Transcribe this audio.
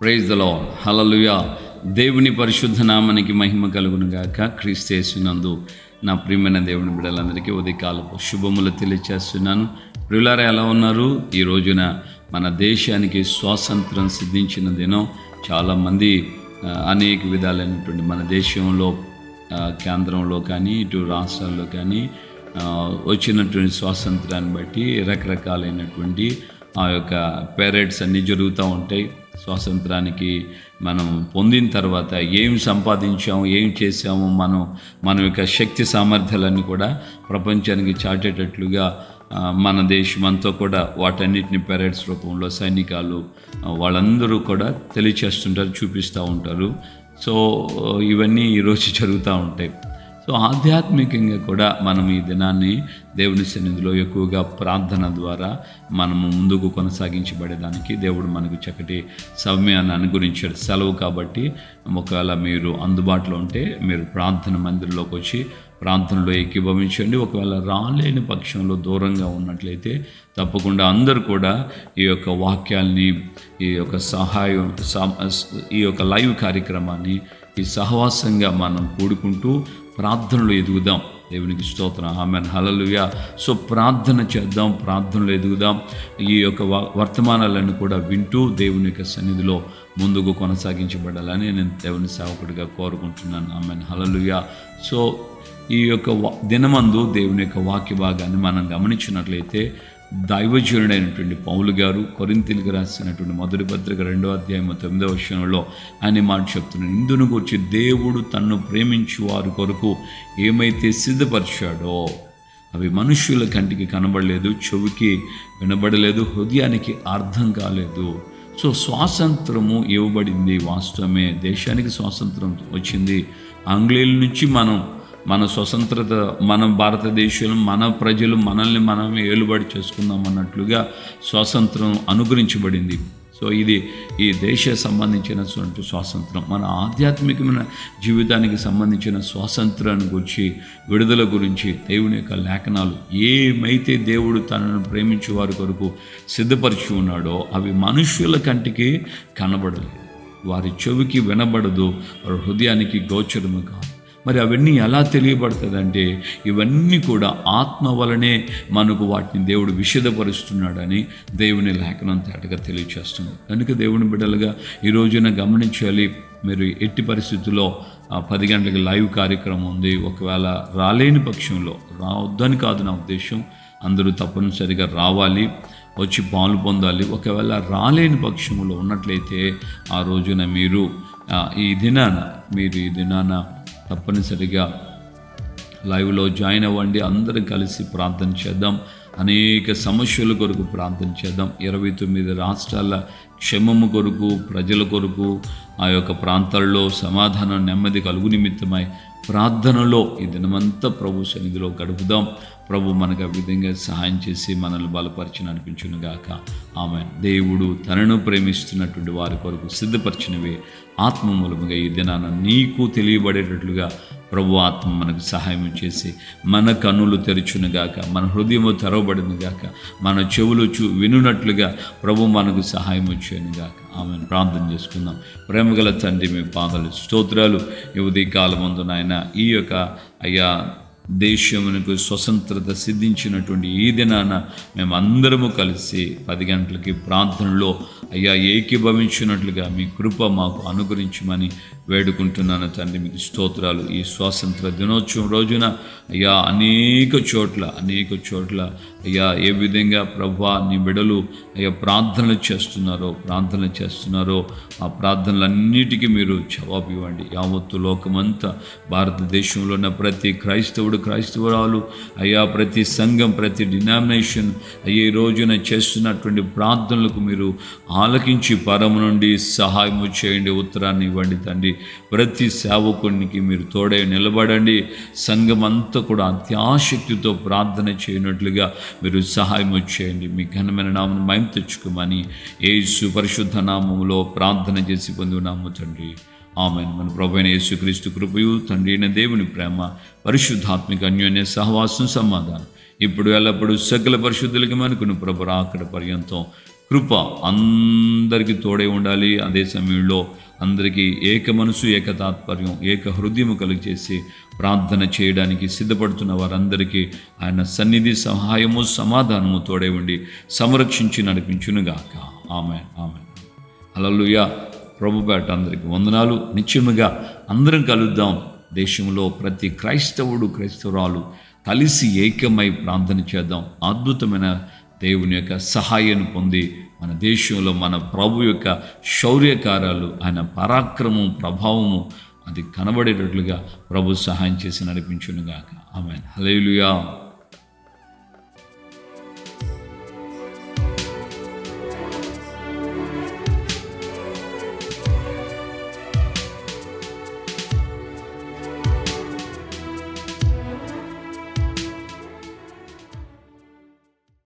praise the lord హల్లెలూయా దేవుని పరిశుద్ధ నామానికి మహిమ కలుగును గాక క్రీస్తేసినందు నా ప్రియమైన దేవుని బిడ్డలందరికీ ఉదయకాలపు శుభములు తెలియచేస్తున్నాను ప్రియులారా ఎలా ఉన్నారు ఈ రోజున మన దేశానికి స్వాతంత్రం సిద్ధించిన దినం చాలామంది ఆ, అనేక విధాలైనటువంటి మన దేశంలో ఆ, కేంద్రంలో కానీ ఇటు రాష్ట్రాల్లో కానీ ఆ, వచ్చినటువంటి స్వాతంత్రాన్ని బట్టి రకరకాలైనటువంటి ఆ యొక్క పేరెడ్స్ అన్నీ జరుగుతూ ఉంటాయి స్వాతంత్రానికి మనం పొందిన తర్వాత ఏం సంపాదించాము ఏం చేసాము మనం మన యొక్క శక్తి సామర్థ్యాలన్నీ కూడా ప్రపంచానికి చాటేటట్లుగా ఆ, మన దేశం అంతా కూడా వాటన్నిటిని పెరేడ్స్ రూపంలో సైనికాలు ఆ, వాళ్ళందరూ కూడా తెలియచేస్తుంటారు చూపిస్తూ ఉంటారు సో ఇవన్నీ ఈరోజు జరుగుతూ ఉంటాయి సో ఆధ్యాత్మికంగా కూడా మనం ఈ దినాన్ని దేవుని సన్నిధిలో ఎక్కువగా ప్రార్థన ద్వారా మనము ముందుకు కొనసాగించబడేదానికి దేవుడు మనకు చక్కటి సమయాన్ని అనుగురించాడు సెలవు కాబట్టి ఒకవేళ మీరు అందుబాటులో ఉంటే మీరు ప్రార్థన మందిరంలోకి వచ్చి ప్రార్థనలో ఏకీభవించండి ఒకవేళ రాలేని పక్షంలో దూరంగా ఉన్నట్లయితే తప్పకుండా అందరూ కూడా ఈ యొక్క వాక్యాల్ని ఈ యొక్క సహాయం సా- ఈ యొక్క లైవ్ కార్యక్రమాన్ని ఈ సహవాసంగా మనం కూడుకుంటూ ప్రార్థనలో ఎదుగుదాం దేవునికి స్తోత్రం ఆమె హలలుయ సో ప్రార్థన చేద్దాం ప్రార్థనలో ఎదుగుదాం ఈ యొక్క వ- వర్తమానాలను కూడా వింటూ దేవుని యొక్క సన్నిధిలో ముందుకు కొనసాగించబడాలని నేను దేవుని సేవకుడిగా కోరుకుంటున్నాను ఆమె హలలుయ సో ఈ యొక్క వా- దినమందు దేవుని యొక్క వాక్య భాగాన్ని మనం గమనించినట్లయితే దైవజనుడైనటువంటి పౌలు గారు కొరింతిలికి రాసినటువంటి మొదటి పత్రిక రెండో అధ్యాయం తొమ్మిదవ విషయంలో ఆయన ఈ మాట చెప్తున్నాడు ఇందును గురించి దేవుడు తన్ను ప్రేమించు వారి కొరకు ఏమైతే సిద్ధపరిచాడో అవి మనుష్యుల కంటికి కనబడలేదు చెవికి వినబడలేదు హృదయానికి అర్థం కాలేదు సో స్వాతంత్రము ఇవ్వబడింది వాస్తవమే దేశానికి స్వాతంత్రం వచ్చింది ఆంగ్లేయుల నుంచి మనం మన స్వతంత్రత మన భారతదేశంలో మన ప్రజలు మనల్ని మనం ఏలుబడి చేసుకుందాం అన్నట్లుగా స్వాతంత్రం అనుగ్రహించబడింది సో ఇది ఈ దేశ సంబంధించినటువంటి స్వాతంత్రం మన ఆధ్యాత్మికమైన జీవితానికి సంబంధించిన స్వాతంత్రాన్ని గురించి విడుదల గురించి దేవుని యొక్క లేఖనాలు ఏమైతే దేవుడు తనను ప్రేమించే వారి కొరకు సిద్ధపరిచి ఉన్నాడో అవి మనుష్యుల కంటికి కనబడలేదు వారి చెవికి వినబడదు వారి హృదయానికి గోచరము కాదు మరి అవన్నీ ఎలా తెలియబడుతుందంటే ఇవన్నీ కూడా ఆత్మ వలనే మనకు వాటిని దేవుడు విషదపరుస్తున్నాడని దేవుని లేఖనం తేటగా తెలియచేస్తుంది కనుక దేవుని బిడ్డలుగా ఈ రోజున గమనించాలి మీరు ఎట్టి పరిస్థితుల్లో ఆ పది గంటలకు లైవ్ కార్యక్రమం ఉంది ఒకవేళ రాలేని పక్షంలో రావద్దని కాదు నా ఉద్దేశం అందరూ తప్పనిసరిగా రావాలి వచ్చి పాలు పొందాలి ఒకవేళ రాలేని పక్షంలో ఉన్నట్లయితే ఆ రోజున మీరు ఆ, ఈ దినాన మీరు ఈ దినాన తప్పనిసరిగా లైవ్లో జాయిన్ అవ్వండి అందరం కలిసి ప్రార్థన చేద్దాం అనేక సమస్యల కొరకు ప్రార్థన చేద్దాం ఇరవై తొమ్మిది రాష్ట్రాల క్షేమము కొరకు ప్రజల కొరకు ఆ యొక్క ప్రాంతాల్లో సమాధానం నెమ్మది కలుగు నిమిత్తమై ప్రార్థనలో ఈ దినమంతా ప్రభు సన్నిధిలో గడుపుదాం ప్రభు మనకు ఆ విధంగా సహాయం చేసి మనల్ని బలపరిచి నడిపించును గాక ఆమె దేవుడు తనను ప్రేమిస్తున్నటువంటి వారి కొరకు సిద్ధపరిచినవి ఆత్మ మూలముగా ఈ దినాన నీకు తెలియబడేటట్లుగా ప్రభు ఆత్మ మనకు సహాయం చేసి మన కన్నులు తెరుచునుగాక మన హృదయము తెరవబడినగాక మన చెవులు చూ వినున్నట్లుగా ప్రభు మనకు సహాయం వచ్చేనుగాక ఆమెను ప్రార్థన చేసుకుందాం ప్రేమగల తండ్రి మీ పాదాలు స్తోత్రాలు ఈ ఉదయకాలమందు నాయన ఈ యొక్క అయ్యా దేశమునకు స్వతంత్రత సిద్ధించినటువంటి ఈ దినాన మేమందరము కలిసి పది గంటలకి ప్రార్థనలో అయ్యా ఏకీభవించినట్లుగా మీ కృప మాకు అనుగ్రహించమని వేడుకుంటున్నాను తండ్రి మీకు స్తోత్రాలు ఈ స్వాతంత్ర దినోత్సవం రోజున అయ్యా అనేక చోట్ల అనేక చోట్ల అయ్యా ఏ విధంగా ప్రభా నీ బిడలు అయ్యా ప్రార్థనలు చేస్తున్నారో ప్రార్థనలు చేస్తున్నారో ఆ ప్రార్థనలన్నిటికీ మీరు జవాబు ఇవ్వండి యావత్తు లోకమంతా భారతదేశంలో ఉన్న ప్రతి క్రైస్తవుడు క్రైస్తవురాలు అయ్యా ప్రతి సంఘం ప్రతి డినామినేషన్ అయ్యే ఈ రోజున చేస్తున్నటువంటి ప్రార్థనలకు మీరు ఆలకించి పరము నుండి సహాయము చేయండి ఉత్తరాన్ని ఇవ్వండి తండ్రి ప్రతి సేవకునికి మీరు తోడై నిలబడండి సంఘం అంతా కూడా అత్యాశక్తితో ప్రార్థన చేయనట్లుగా మీరు సహాయం చేయండి మీ ఘనమైన నామను మయం తెచ్చుకోమని ఏ సుపరిశుద్ధ నామములో ప్రార్థన చేసి పొంది ఉన్నాము తండ్రి ఆమె మన ప్రభు అయిన యేసుక్రీస్తు కృపయు తండ్రి అయిన దేవుని ప్రేమ పరిశుద్ధాత్మిక అన్యోన్య సహవాసం సమాధానం ఇప్పుడు ఎల్లప్పుడూ సకల పరిశుద్ధులకి మనకును ప్రభు రాకడ పర్యంతం కృప అందరికీ తోడే ఉండాలి అదే సమయంలో అందరికీ ఏక మనసు ఏక తాత్పర్యం ఏక హృదయం కలిగి చేసి ప్రార్థన చేయడానికి సిద్ధపడుతున్న వారందరికీ ఆయన సన్నిధి సహాయము సమాధానము తోడే ఉండి సంరక్షించి నడిపించునుగాక ఆమె ఆమె అలలుయ ప్రభుపేట అందరికి వందనాలు నిత్యముగా అందరం కలుద్దాం దేశంలో ప్రతి క్రైస్తవుడు క్రైస్తవురాలు కలిసి ఏకమై ప్రార్థన చేద్దాం అద్భుతమైన దేవుని యొక్క సహాయాన్ని పొంది మన దేశంలో మన ప్రభు యొక్క శౌర్యకారాలు ఆయన పరాక్రమం ప్రభావము అది కనబడేటట్లుగా ప్రభు సహాయం చేసి నడిపించునుగాక ఆమె హలేలుయా